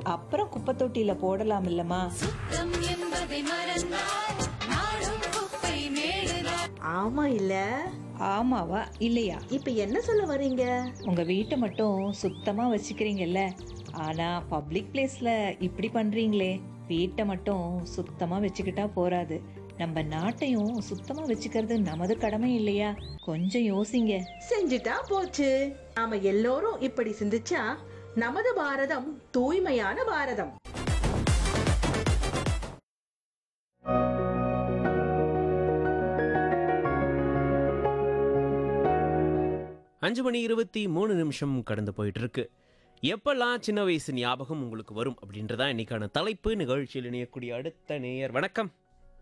அப்புறம் குப்பை தொட்டியில போடலாம் இல்லம்மா சுத்தம் என்பதை மறந்தால் நாடும் குப்பை மேடுதான் ஆமா இல்ல ஆமாவா இல்லையா இப்ப என்ன சொல்ல வர்றீங்க உங்க வீட்டை மட்டும் சுத்தமா வச்சுக்கிறீங்கல்ல ஆனா பப்ளிக் பிளேஸ்ல இப்படி பண்றீங்களே வீட்டை மட்டும் சுத்தமா வச்சுக்கிட்டா போராது நம்ம நாட்டையும் சுத்தமா வச்சுக்கிறது நமது கடமை இல்லையா கொஞ்சம் யோசிங்க செஞ்சுட்டா போச்சு நாம எல்லோரும் இப்படி சிந்திச்சா நமது பாரதம் தூய்மையான பாரதம் அஞ்சு மணி இருபத்தி மூணு நிமிஷம் கடந்து போயிட்டு இருக்கு எப்பெல்லாம் சின்ன வயசு ஞாபகம் உங்களுக்கு வரும் அப்படின்றதா இன்னைக்கான தலைப்பு நிகழ்ச்சியில் இணையக்கூடிய அடுத்த நேயர் வணக்கம்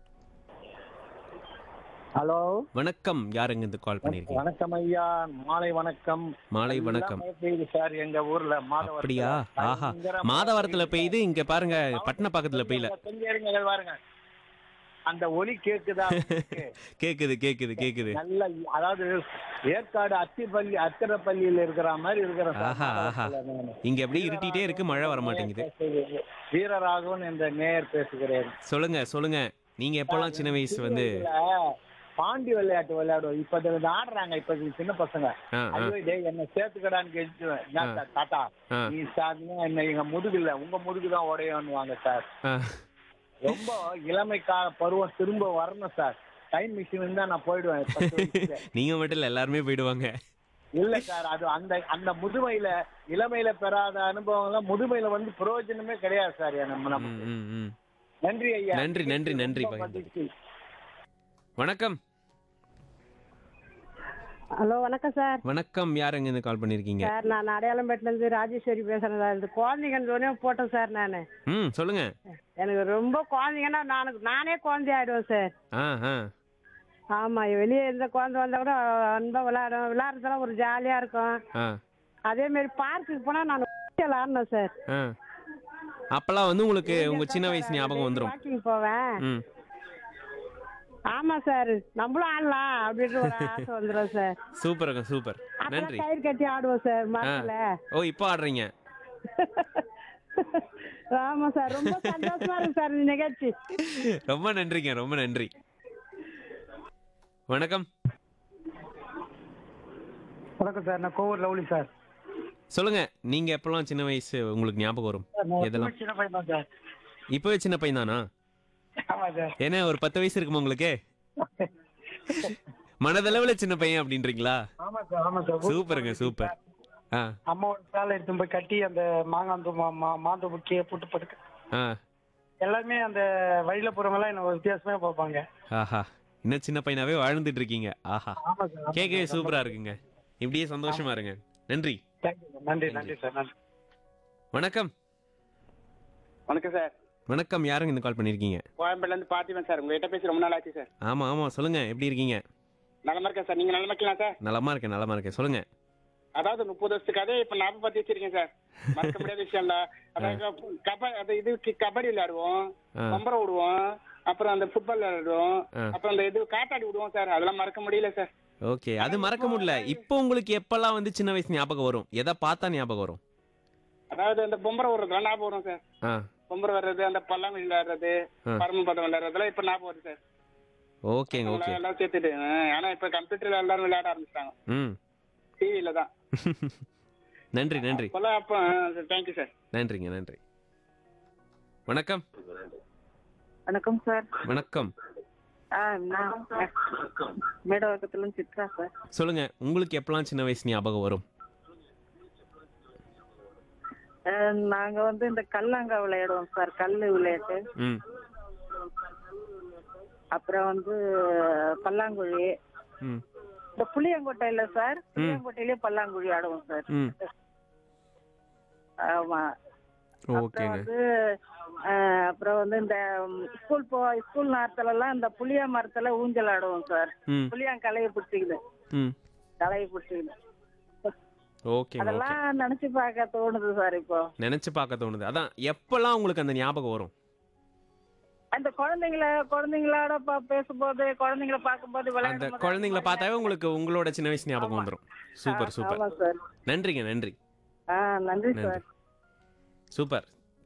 ஹலோ வணக்கம் யாருங்க இந்த கால் பண்ணிருக்கீங்க வணக்கம் ஐயா மாலை வணக்கம் மாலை வணக்கம் மழை பெய்யுது சார் எங்க ஊர்ல மாதவரத்துல. அப்படியா ஆஹா பயங்கர மாதவரத்துல பெய்யுது இங்க பாருங்க பட்டண பக்கத்துல பெய்யல கொஞ்சம் இருங்க, இங்க பாருங்க அந்த ஒலி கேக்குதா உங்களுக்கு? கேக்குது கேக்குது கேக்குது நல்ல அதாவது ஏற்காடு அத்திப்பள்ளி அத்திரப்பள்ளியில இருக்கிற மாதிரி இருக்கிற சார் ஆஹா ஆஹா மாதவரத்துல நானு. இங்க அப்படியே இருட்டிட்டே இருக்கு மழை வர மாட்டேங்குது வீரராகவன் என்ற நேயர் பேசுகிறேன் சொல்லுங்க சொல்லுங்க நீங்க எப்பெல்லாம் சின்ன வயசு வந்து இதுல பாண்டி விளையாட்டு விளையாடுவோம் இப்ப இது ஆடுறாங்க இப்ப இது சின்ன பசங்க ஆ, ஆ, ஐயோ டேய் என்ன சேர்த்துக்கடான்னு கேட்டுவேன் என்ன சார் தாத்தா ஆ, நீ சார் என்ன எங்க முதுகு இல்ல உங்க முதுகு தான் உடையணுவாங்க சார் ஆ. ரொம்ப இளமை கால பருவம் திரும்ப வரணும் சார் டைம் மிஷின் இருந்தா நான் போயிடுவேன் பத்து வயசுல. நீங்க மட்டும் இல்ல எல்லாருமே போயிடுவாங்க இல்ல சார் அது அந்த அந்த முதுமையில இளமையில பெறாத அனுபவம் எல்லாம் முதுமையில வந்து பிரயோஜனமே கிடையாது சார் நம்ம ம், நமக்கு ம், ம். நன்றி ஐயா நன்றி, நன்றி, நன்றி, ரொம்ப பகிர்ந்ததுக்கு. மகிழ்ச்சி. வணக்கம் ஹலோ வணக்கம் சார் வணக்கம் யாருங்க இந்த கால் பண்ணிருக்கீங்க சார் நான் அடையாளம்பேட்டில இருந்து ராஜேஸ்வரி பேசுறேன் சார் இந்த குழந்தைங்கன்னு சொன்னே போட்டேன் சார் நான் ம் சொல்லுங்க எனக்கு ரொம்ப குழந்தைங்கன்னா நான் நானே குழந்தை ஆயிடுவேன் சார் ஆ ஆ ஆமா வெளியே எந்த குழந்தை வந்தா கூட அன்பா விளையாடும் விளையாடுறதெல்லாம் ஒரு ஜாலியா இருக்கும் ஆ அதே மாதிரி பார்க்குக்கு போனா நான் விளையாடணும் சார் ஆ அப்பெல்லாம் வந்து உங்களுக்கு உங்க சின்ன வயசு ஞாபகம் வந்துரும் வாக்கிங் போவேன் ம் ஆமா சார் நம்மளும் ஆடலாம் அப்படின்ற ஒரு ஆசை வந்துடும் சார் சூப்பருங்க சூப்பர் அப்புறம் நன்றி கயிறு கட்டி ஆடுவோம் சார் மரத்துல ஓ இப்போ ஆடுறீங்க ஆமா சார் ரொம்ப சந்தோஷமா இருக்கு சார் இந்த நிகழ்ச்சி ரொம்ப நன்றிங்க ரொம்ப நன்றி வணக்கம் வணக்கம் சார் நான் கோவூர் லவ்லி சார் சொல்லுங்க நீங்க எப்பெல்லாம் சின்ன வயசு உங்களுக்கு ஞாபகம் வரும் எதெல்லாம் சின்ன பையன் தான் சார் இப்பவே சின்ன பையன் தானா ஆமா சார் ஏன்னா ஒரு பத்து வயசு இருக்குமா உங்களுக்கு மனதளவுல சின்ன பையன் அப்படின்றீங்களா ஆமா சார் ஆமா சார் சூப்பருங்க சூப்பர் ஆ அம்மாவோட சாலை எடுத்து போய் கட்டி அந்த மாங்காந்து மாந்தோப்பு கீழே போட்டு படுக்க ஆ எல்லாருமே அந்த வழியில போறவங்க எல்லாம் என்ன ஒரு வித்தியாசமே பார்ப்பாங்க ஆஹா இன்னும் சின்ன பையனாவே வாழ்ந்துட்டு இருக்கீங்க ஆஹா ஆமா சார் கேட்கவே சூப்பரா இருக்குங்க இப்படியே சந்தோஷமா இருங்க நன்றி தேங்க்யூ நன்றி நன்றி சார் நன்றி வணக்கம் வணக்கம் சார் வணக்கம் யாருங்க இந்த கால் பண்ணிருக்கீங்க கோயம்பேடுல இருந்து பார்த்திபன் சார் உங்ககிட்ட பேசி ரொம்ப நாள் ஆச்சு சார் ஆமா ஆமா சொல்லுங்க எப்படி இருக்கீங்க நலமா இருக்கேன் சார் நீங்க நலமா இருக்கலாம் சார் நலமா இருக்கேன் நலமா இருக்கேன் சொல்லுங்க அதாவது முப்பது வருஷத்துக்கு அதே இப்ப ஞாபகம் பத்தி வச்சிருக்கேன் சார் மறக்க முடியாத விஷயம் இல்ல அதாவது கபடி அது இது கி- கபடி விளையாடுவோம் ஆ. பம்பரம் விடுவோம் அப்புறம் அந்த ஃபுட்பால் விளையாடுவோம் ஆ. அப்புறம் அந்த இது காத்தாடி விடுவோம் சார் அதெல்லாம் மறக்க முடியல சார் ஓகே அது மறக்க முடியல இப்போ உங்களுக்கு எப்பெல்லாம் வந்து சின்ன வயசு ஞாபகம் வரும் எதை பார்த்தா ஞாபகம் வரும் அதாவது அந்த பொம்பரம் விடுறதுலாம் ஞாபகம் வரும் சார் ஆ பொம்பரம் வர்றது அந்த பல்லாங்குழி விளையாடுறது ஆ. பரமபதம் விளையாடுறதுலாம் இப்ப ஞாபகம் வருது சார் ஓகேங்க ஓகே எல்லாம் சேர்த்துட்டு ஆ, ஆனா இப்ப கம்ப்யூட்டர்ல எல்லாரும் விளையாட ஆரம்பிச்சிட்டாங்க ம் டிவில தான் நன்றி நன்றி அப்பெல்லாம் அப்ப தேங்க்யூ சார் நன்றிங்க நன்றி வணக்கம் வணக்கம் சார் வணக்கம் ஆ நான் மேடவாக்கத்துல சித்ரா சார் சொல்லுங்க உங்களுக்கு எப்பெல்லாம் சின்ன வயசு ஞாபகம் வரும் நாங்க வந்து இந்த கல்லாங்கா விளையாடுவோம் சார் கல்லு விளையாட்டு ம் அப்புறம் வந்து பல்லாங்குழி ம் இந்த புளியங்கோட்டையில சார் புளியங்கோட்டையிலே பல்லாங்குழி ஆடுவோம் சார் ம் ஆமா அப்புறம் ஓகேங்க வந்து அஹ், அப்புறம் வந்து இந்த ஸ்கூல் போ ஸ்கூல் நேரத்துல எல்லாம் இந்த புளிய மரத்துல ஊஞ்சல் ஆடுவோம் சார் ம் புளியாங் கலையை பிடிச்சிக்குது ம் கலையை பிடிச்சிக்குது ஓகேங்க ஓகே அதெல்லாம் நினைச்சு பார்க்க தோணுது சார் இப்போ நினைச்சு பார்க்க தோணுது அதான் எப்பெல்லாம் உங்களுக்கு அந்த ஞாபகம் வரும் அந்த குழந்தைங்கள குழந்தைங்களோட ப- பேசும்போது குழந்தைங்கள பார்க்கும்போது அந்த விளையாடும்போது குழந்தைங்கள பார்த்தாவே உங்களுக்கு உங்களோட சின்ன வயசு ஞாபகம் வந்துடும் சூப்பர் சூப்பர் ஆமா சார் நன்றிங்க நன்றி ஆ நன்றி நன்றி சார் சூப்பர்